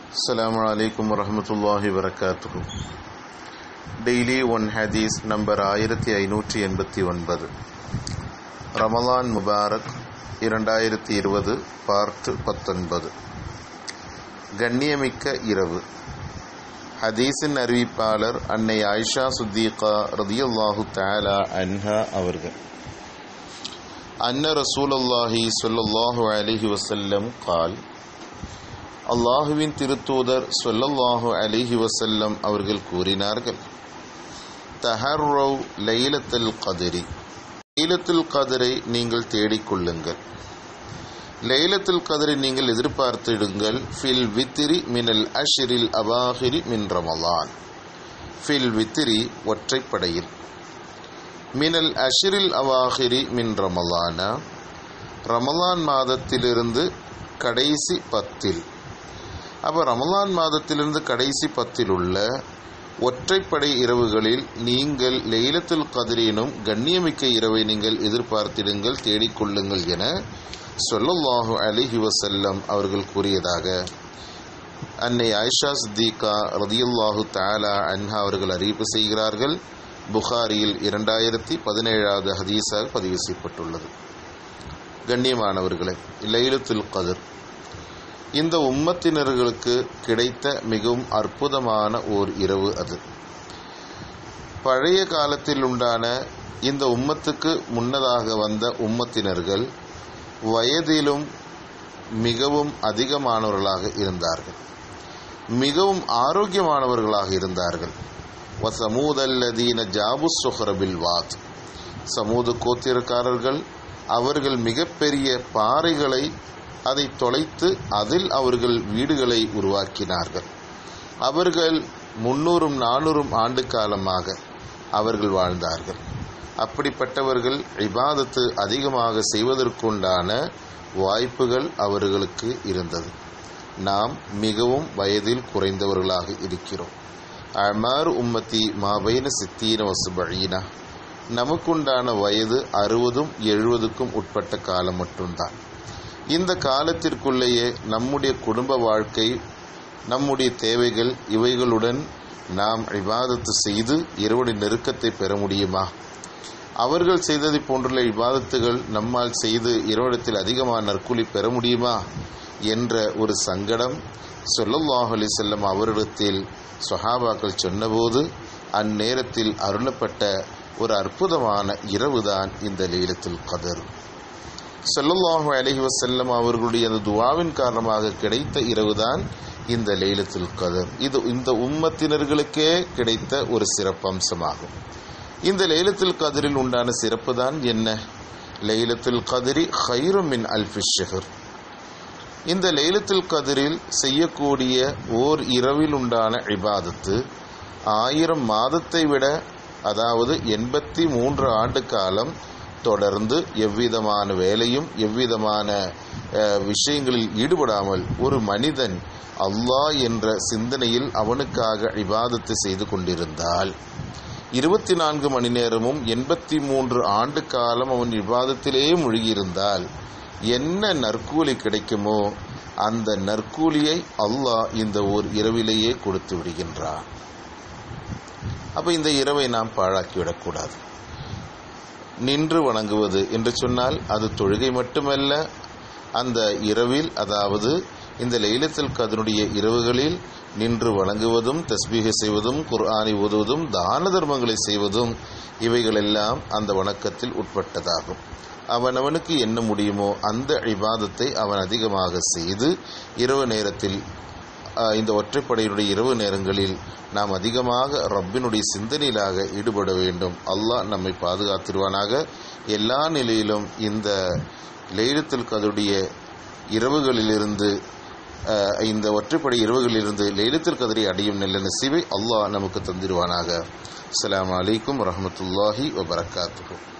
السلام عليكم ورحمة الله وبركاته daily one ஹதீஸ் number ஆயிரத்தி ஐநூற்றி எண்பத்தி ஒன்பது ரமலான் முபாரக் இரண்டாயிரத்தி இருபது பார்ட் பத்தொன்பது கண்ணியமிக்க இரவு ஹதீஸின் அறிவிப்பாளர் அன்னை ஆயிஷா சுத்தீகா ரதியல்லாஹு தஆலா அன்ஹா அவர்கள் அன்ன ரசூலல்லாஹி ஸல்லல்லாஹு அலைஹி வஸல்லம் கால் அல்லாஹுவின் திருத்தூதர் சொல்லல்லாஹு அலிஹி வசல்லம் அவர்கள் கூறினார்கள் தஹர்ரவ் லைலத்துல் கதிரி லைலத்துல் கதிரை நீங்கள் தேடிக்கொள்ளுங்கள் லைலத்துல் கதிரை நீங்கள் எதிர்பார்த்திடுங்கள் ஃபில் வித்திரி மினல் அஷிரில் அவாஹிரி மின் ரமலான் ஃபில் வித்திரி ஒற்றைப்படையில் மினல் அஷிரில் அவாஹிரி மின் ரமலானா ரமலான் மாதத்திலிருந்து கடைசி பத்தில் அப்போ ரமலான் மாதத்திலிருந்து கடைசி பத்தில் உள்ள ஒற்றைப்படை இரவுகளில் நீங்கள் லெயிலத்துல் கதிரேனும் கண்ணியமிக்க இரவை நீங்கள் எதிர்பார்த்திடுங்கள் தேடிக்கொள்ளுங்கள் என சொல்லல்லாஹு அலிஹி வசல்லம் அவர்கள் கூறியதாக அன்னை ஆயிஷா சித்திகா ரதியுல்லாஹு தாலா அன்ஹா அவர்கள் அறிவிப்பு செய்கிறார்கள் புகாரியில் இரண்டாயிரத்தி பதினேழாவது ஹதீஸாக பதிவு செய்யப்பட்டுள்ளது கண்ணியமானவர்களே லைலத்துல் கதிர் இந்த உம்மத்தினர்களுக்கு கிடைத்த மிகவும் அற்புதமான ஓர் இரவு அது பழைய காலத்தில் உண்டான இந்த உம்மத்துக்கு முன்னதாக வந்த உம்மத்தினர்கள் வயதிலும் மிகவும் அதிகமானவர்களாக இருந்தார்கள் மிகவும் ஆரோக்கியமானவர்களாக இருந்தார்கள் வசமூதல்லதீன ஜாபு சுஹரபில் வாத் சமூக கோத்திரக்காரர்கள் அவர்கள் மிகப்பெரிய பாறைகளை அதை தொலைத்து அதில் அவர்கள் வீடுகளை உருவாக்கினார்கள் அவர்கள் முன்னூறும் நானூறும் ஆண்டு காலமாக அவர்கள் வாழ்ந்தார்கள் அப்படிப்பட்டவர்கள் இபாதத்து அதிகமாக செய்வதற்குண்டான வாய்ப்புகள் அவர்களுக்கு இருந்தது நாம் மிகவும் வயதில் குறைந்தவர்களாக இருக்கிறோம் அமார் உம்மத்தி மாபைன சித்தீன வசுபழீனா நமக்குண்டான வயது அறுபதும் எழுபதுக்கும் உட்பட்ட காலம் மட்டும்தான் இந்த காலத்திற்குள்ளேயே நம்முடைய குடும்ப வாழ்க்கை நம்முடைய தேவைகள் இவைகளுடன் நாம் இபாதத்து செய்து இறைவனின் நெருக்கத்தை பெற முடியுமா அவர்கள் செய்ததை போன்றுள்ள இபாதத்துகள் நம்மால் செய்து இறைவனத்தில் அதிகமான நற்கூலி பெற முடியுமா என்ற ஒரு சங்கடம் சொல்லல்லாஹ் அலி செல்லம் அவரிடத்தில் சொஹாபாக்கள் சொன்னபோது அந்நேரத்தில் அருளப்பட்ட ஒரு அற்புதமான இரவுதான் இந்த லீலத்துல் கதர் செல்லல்லாஹு அலஹி வசல்லம் அவர்களுடைய அந்த துவாவின் காரணமாக கிடைத்த இரவுதான் இந்த லைலத்துல் கதர் இது இந்த உம்மத்தினர்களுக்கே கிடைத்த ஒரு சிறப்பம்சமாகும் இந்த லைலத்துல் கதரில் உண்டான சிறப்பு தான் என்ன லைலத்துல் கதிரி ஹைரும் மின் அல்ஃபிஷஹர் இந்த லைலத்துல் கதிரில் செய்யக்கூடிய ஓர் இரவில் உண்டான இபாதத்து ஆயிரம் மாதத்தை விட அதாவது எண்பத்தி மூன்று ஆண்டு காலம் தொடர்ந்து எவ்விதமான வேலையும் எவ்விதமான விஷயங்களில் ஈடுபடாமல் ஒரு மனிதன் அல்லாஹ் என்ற சிந்தனையில் அவனுக்காக இபாதத்தை செய்து கொண்டிருந்தால் இருபத்தி நான்கு மணி நேரமும் எண்பத்தி மூன்று ஆண்டு காலம் அவன் விவாதத்திலே மூழ்கியிருந்தால் என்ன நற்கூலி கிடைக்குமோ அந்த நற்கூலியை அல்லாஹ் இந்த ஓர் இரவிலேயே கொடுத்து விடுகின்றான் அப்போ இந்த இரவை நாம் பாழாக்கிவிடக்கூடாது நின்று வணங்குவது என்று சொன்னால் அது தொழுகை மட்டுமல்ல அந்த இரவில் அதாவது இந்த லைலத்தில் கதனுடைய இரவுகளில் நின்று வணங்குவதும் தஸ்பீக செய்வதும் குர்ஆனை ஓதுவதும் தான தர்மங்களை செய்வதும் இவைகளெல்லாம் அந்த வணக்கத்தில் உட்பட்டதாகும் அவனவனுக்கு என்ன முடியுமோ அந்த இபாதத்தை அவன் அதிகமாக செய்து இரவு நேரத்தில் இந்த ஒற்றைப்படையினுடைய இரவு நேரங்களில் நாம் அதிகமாக ரப்பினுடைய சிந்தனையிலாக ஈடுபட வேண்டும் அல்லாஹ் நம்மை பாதுகாத்திருவானாக எல்லா நிலையிலும் இந்த லைலத்தில் கதுடைய இரவுகளிலிருந்து இந்த ஒற்றைப்படை இரவுகளிலிருந்து லைலத்தில் கதிரை அடையும் நல்ல நசிவை அல்லாஹ் நமக்கு தந்திருவானாக அஸ்லாம் வலைக்கம் வரமத்துல்லாஹி வபரகாத்து